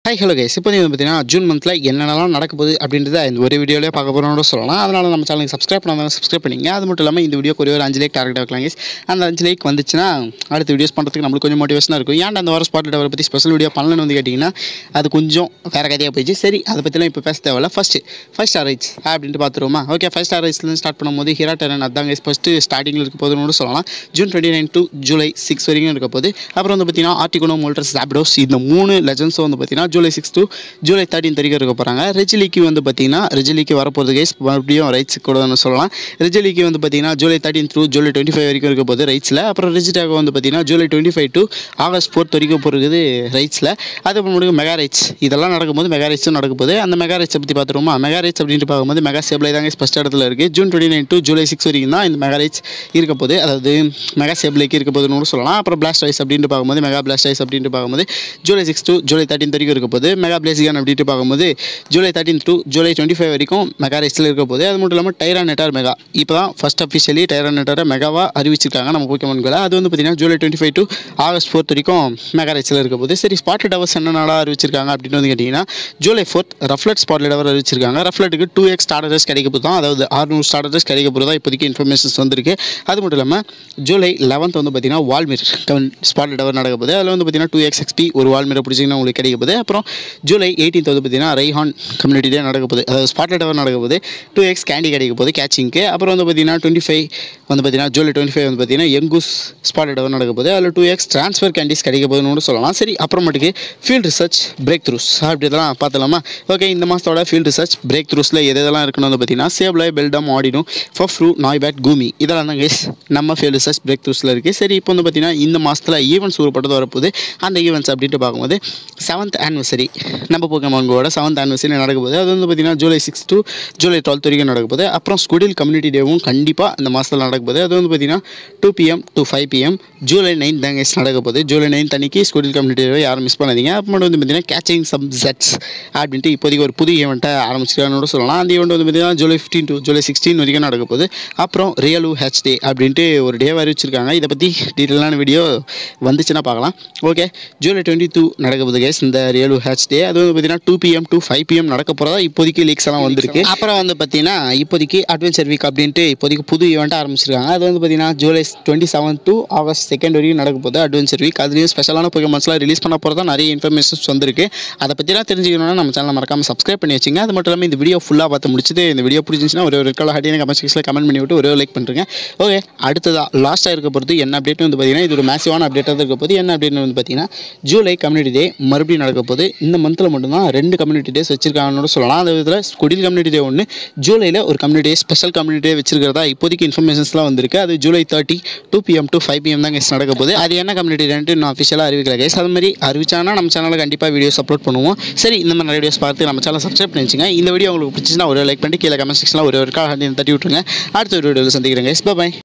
hi hello guys இப்போ வந்து பார்த்தீங்கன்னா ஜூன் மந்தில் என்னென்னலாம் நடக்க போகுது அப்படின்றத இந்த ஒரு வீடியோலேயே பார்க்க போகிறோம்னு சொல்லலாம் அதனால் நம்ம சேனலுக்கு சப்ஸ்கிரைப் பண்ணாமல் சப்ஸ்கிரைப் பண்ணிங்க அது மட்டும் இல்லாமல் இந்த வீடியோக்கு ஒரே ஒரு அஞ்சு லைக் டார்கெட் வைக்கலாம் கைஸ் அந்த அஞ்சு லைக் வந்துச்சுன்னா அடுத்த வீடியோஸ் பண்ணுறதுக்கு நம்மளுக்கு கொஞ்சம் மோட்டிவேஷனாக இருக்கும் ஏன்டா அந்த வாரம் ஸ்பாட் டவர் பற்றி ஸ்பெஷல் வீடியோ பண்ணலன்னு வந்து கேட்டிங்கன்னா அது கொஞ்சம் வேறு கதையாக போயிடுச்சு சரி அதை பற்றிலாம் இப்போ பேச தேவையில்ல ஃபஸ்ட்டு ஃபைவ் ஸ்டார் ரைட்ஸ் அப்படின்ட்டு பார்த்துருவோமா ஓகே ஃபைவ் ஸ்டார் ரைட்ஸ்லேருந்து ஸ்டார்ட் பண்ணும்போது ஹீரா டெரன் அதான் கைஸ் ஃபஸ்ட்டு ஸ்டார்டிங்கில் இருக்க போதுன்னு சொல்லலாம் June twenty nine to July six வரைக்கும் இருக்க போகுது அப்புறம் வந்து பார்த்தீங்கன்னா ஆர்டிகோனோ மோல்டர்ஸ் ஆப்டோஸ் இந்த மூணு லெஜன்ஸும் வந்து பார்த்தீங்கன்னா July six to July thirteen வரைக்கும் இருக்க போகிறாங்க ரெஜிலிக்கு வந்து பார்த்தீங்கன்னா ரெஜிலிக்கு வரப்போகுது கைஸ் மறுபடியும் ரைட்ஸ் கூட சொல்லலாம் ரெஜிலிக்கு வந்து பார்த்தீங்கன்னா July thirteen through July twenty five வரைக்கும் இருக்க போகுது ரைட்ஸில் அப்புறம் ரெஜிடாக வந்து பார்த்தீங்கன்னா July twenty five to August fourth வரைக்கும் போகிறது ரைட்ஸில் அது முடியும் மெகா ரைட்ஸ் இதெல்லாம் நடக்கும்போது மெகா ரைட்ஸும் நடக்க போகுது அந்த மெகா ரைட்ஸை பற்றி பார்த்துருவோமா மெகா ரைட்ஸ் அப்படின்ட்டு பார்க்கும்போது மெகா சேபிளை தாங்க ஃபஸ்ட் இடத்துல இருக்குது June twenty nine to July six வரைக்கும் தான் இந்த மெகா ரைட்ஸ் இருக்க போகுது அதாவது மெகா சேபிளைக்கு இருக்க போகுதுன்னு கூட சொல்லலாம் அப்புறம் பிளாஸ்ட் ரைஸ் அப்படின்ட்டு பார்க்கும்போது மெகா பிளாஸ்ட் ரைஸ் அப்படின்ட்டு பார்க்கும்போது July six to July thirteen வரைக்கும் இருக்க போகுது மெகா பிளேசிகான் அப்படின்ட்டு பார்க்கும்போது July thirteen to July twenty five வரைக்கும் மெகா ரைஸில் இருக்க போகுது அது மட்டும் இல்லாமல் டைரா நெட்டார் மெகா இப்போ தான் ஃபஸ்ட் அஃபிஷியலி டைரா நெட்டாரை மெகாவாக அறிவிச்சிருக்காங்க நம்ம போக்கமன்களை அது வந்து பார்த்தீங்கன்னா July twenty five to August fourth வரைக்கும் மெகா ரைஸில் இருக்க போகுது சரி ஸ்பாட்லெட் ஹவர்ஸ் என்ன நாளாக அறிவிச்சிருக்காங்க அப்படின்னு வந்து கேட்டிங்கன்னா July fourth Rufflet spotlight hour அறிவிச்சிருக்காங்க ரஃப்லெட்டுக்கு டூ எக்ஸ் ஸ்டார்டர்ஸ் கிடைக்க போதும் அதாவது ஆறுநூறு ஸ்டார்டர்ஸ் கிடைக்க போகிறதா இப்போதைக்கு இன்ஃபர்மேஷன்ஸ் வந்திருக்கு அது மட்டும் இல்லாமல் ஜூலை லெவன்த் வந்து பார்த்தீங்கன்னா வால்மீர் ஸ்பாட்லெட் ஹவர் நடக்க போகுது அதில் வந்து பார்த்தீங்கன்னா டூ எக்ஸ் எக்ஸ்பி ஒரு வால்மீரை பிடிச்சிங்கன்னா உங்களுக்கு கிடைக்க போகுது அப்புறம் ஜூலை எயிட்டீன்த் வந்து பார்த்தீங்கன்னா ரைஹான் கம்யூனிட்டி டே நடக்க போகுது அதாவது ஸ்பாட்லைட் ஹவர் நடக்க போகுது டூ எக்ஸ் கேண்டி கிடைக்க போகுது கேச்சிங்க்கு அப்புறம் வந்து பார்த்தீங்கன்னா டுவெண்ட்டி ஃபைவ் வந்து பார்த்தீங்கன்னா ஜூலை டுவெண்ட்டி ஃபைவ் வந்து பார்த்தீங்கன்னா எங்கூஸ் ஸ்பாட்லைட் ஹவர் நடக்க போகுது அதில் டூ எக்ஸ் ட்ரான்ஸ்ஃபர் கேண்டிஸ் கிடைக்க போகுதுன்னு கூட சொல்லலாம் சரி அப்புறமேட்டுக்கு ஃபீல்ட் ரிசர்ச் பிரேக் த்ரூஸ் அப்படி இதெல்லாம் பார்த்தலாமா ஓகே இந்த மாதத்தோட ஃபீல்ட் ரிசர்ச் பிரேக் த்ரூஸில் எது எதெல்லாம் இருக்குன்னு வந்து பார்த்தீங்கன்னா சேவ்லை பெல்டம் ஆடினும் ஃபஃப்ரூ நாய்பேட் கூமி இதெல்லாம் தான் கேஸ் நம்ம ஃபீல்ட் ரிசர்ச் பிரேக் த்ரூஸில் இருக்குது சரி இப்போ வந்து பார்த்தீங்கன்னா இந்த மாதத்தில் ஈவெண்ட்ஸ் உருப்பட்டது வரப்போகுது அந்த ஈவெண்ட்ஸ் அப்படின்ட்டு பார்க்கும்போது செவன்த் ஆனிவர்சரி நம்ம போக்கமான்கோட செவன்த் ஆனிவர்சரி நடக்க போகுது அது வந்து பார்த்தீங்கன்னா July six to July twelfth வரைக்கும் நடக்க போகுது அப்புறம் ஸ்குடில் கம்யூனிட்டி டேவும் கண்டிப்பாக இந்த மாதத்தில் நடக்க போகுது அது வந்து பார்த்தீங்கன்னா two PM to five PM July nine தாங்க நடக்க போகுது ஜூலை நைன் அன்னைக்கு ஸ்குடில் கம்யூனிட்டி டேவை யாரும் மிஸ் பண்ணாதீங்க அப்புறம் வந்து பார்த்தீங்கன்னா கேச்சிங் சம் ஜெட்ஸ் அப்படின்ட்டு இப்போதைக்கு ஒரு புது ஈவெண்ட்டை ஆரம்பிச்சிருக்கான்னு கூட சொல்லலாம் அந்த ஈவெண்ட் வந்து பார்த்தீங்கன்னா July fifteen to July sixteen வரைக்கும் நடக்க போகுது அப்புறம் ரியலு ஹெச் டே அப்படின்ட்டு ஒரு டே அறிவிச்சிருக்காங்க இதை பற்றி டீட்டெயிலான வீடியோ வந்துச்சுன்னா பார்க்கலாம் ஓகே ஜூலை டுவெண்ட்டி டூ நடக்க போகுது கேஸ் இந்த ரியலு ஹேட்ச் டே அது வந்து பார்த்தீங்கன்னா two PM to five PM நடக்க போகிறதா இப்போதைக்கு லீக்ஸ் எல்லாம் வந்திருக்கு அப்புறம் வந்து பார்த்தீங்கன்னா இப்போதைக்கு அட்வென்ச்சர் வீக் அப்படின்ட்டு இப்போதைக்கு புது ஈவெண்ட் ஆரம்பிச்சிருக்காங்க அது வந்து பார்த்தீங்கன்னா July twenty seven to August second வரைக்கும் நடக்க போகுது அட்வென்ச்சர் வீக் அதுலேயும் ஸ்பெஷலான பொகேமன்ஸ்லாம் ரிலீஸ் பண்ண போகிறதா நிறைய இன்ஃபர்மேஷன்ஸ் வந்திருக்கு அதை பற்றிலாம் தெரிஞ்சுக்கணும்னா நம்ம சேனல் மறக்காமல் சப்ஸ்கிரைப் பண்ணி வச்சுங்க அது மட்டும் இல்லாமல் இந்த வீடியோ ஃபுல்லாக பார்த்து முடிச்சுட்டு இந்த வீடியோ பிடிச்சிருந்துச்சுன்னா ஒரு ஒரு கால ஹட்டியான கமெண்ட் செக்ஷனில் கமெண்ட் பண்ணி விட்டு ஒரே லைக் பண்ணுறேங்க ஓகே அடுத்ததாக லாஸ்ட்டாக இருக்க பொறுத்து என்ன அப்டேட்னு வந்து பார்த்தீங்கன்னா இது ஒரு மேசிவான அப்டேட்டாக இருக்க போது என்ன அப்டேட்னு வந்து பார்த்தீங்கன்னா ஜூலை கம்யூனிட்டி டே மறுபடியும் நடக்க போகுது இந்த மந்தில் மட்டும்தான் ரெண்டு கம்யூனிட்டி டேஸ் வச்சிருக்காங்கன்னு சொல்லலாம் அந்த விதத்தில் குடில் கம்யூனிட்டி டே ஒன்று ஜூலையில் ஒரு community day special community day வச்சிருக்கிறதா இப்போதைக்கு இன்ஃபர்மேஷன்ஸ்லாம் வந்திருக்கு அது July thirty two PM to five PM தான் கேஸ் நடக்க போகுது அது என்ன கம்யூனிட்டி டேன்ட்டு நான் அஃபிஷியலாக அறிவிக்கல கேஸ் அது மாதிரி அறிவிச்சாங்கன்னா நம்ம சேனலில் கண்டிப்பாக வீடியோஸ் அப்லோட் பண்ணுவோம் சரி இந்த மாதிரி வீடியோஸ் பார்த்து நம்ம சேனல் சப்ஸ்கிரைப் பண்ணி வச்சுங்க இந்த வீடியோ உங்களுக்கு பிடிச்சிச்சுன்னா ஒரு லைக் பண்ணி கீழே கமெண்ட் செக்ஷனில் ஒரு ஒரு கால் தட்டி விட்டுருங்க அடுத்த ஒரு வீடியோவில் சந்திக்கிறேன் கேஸ் பாய்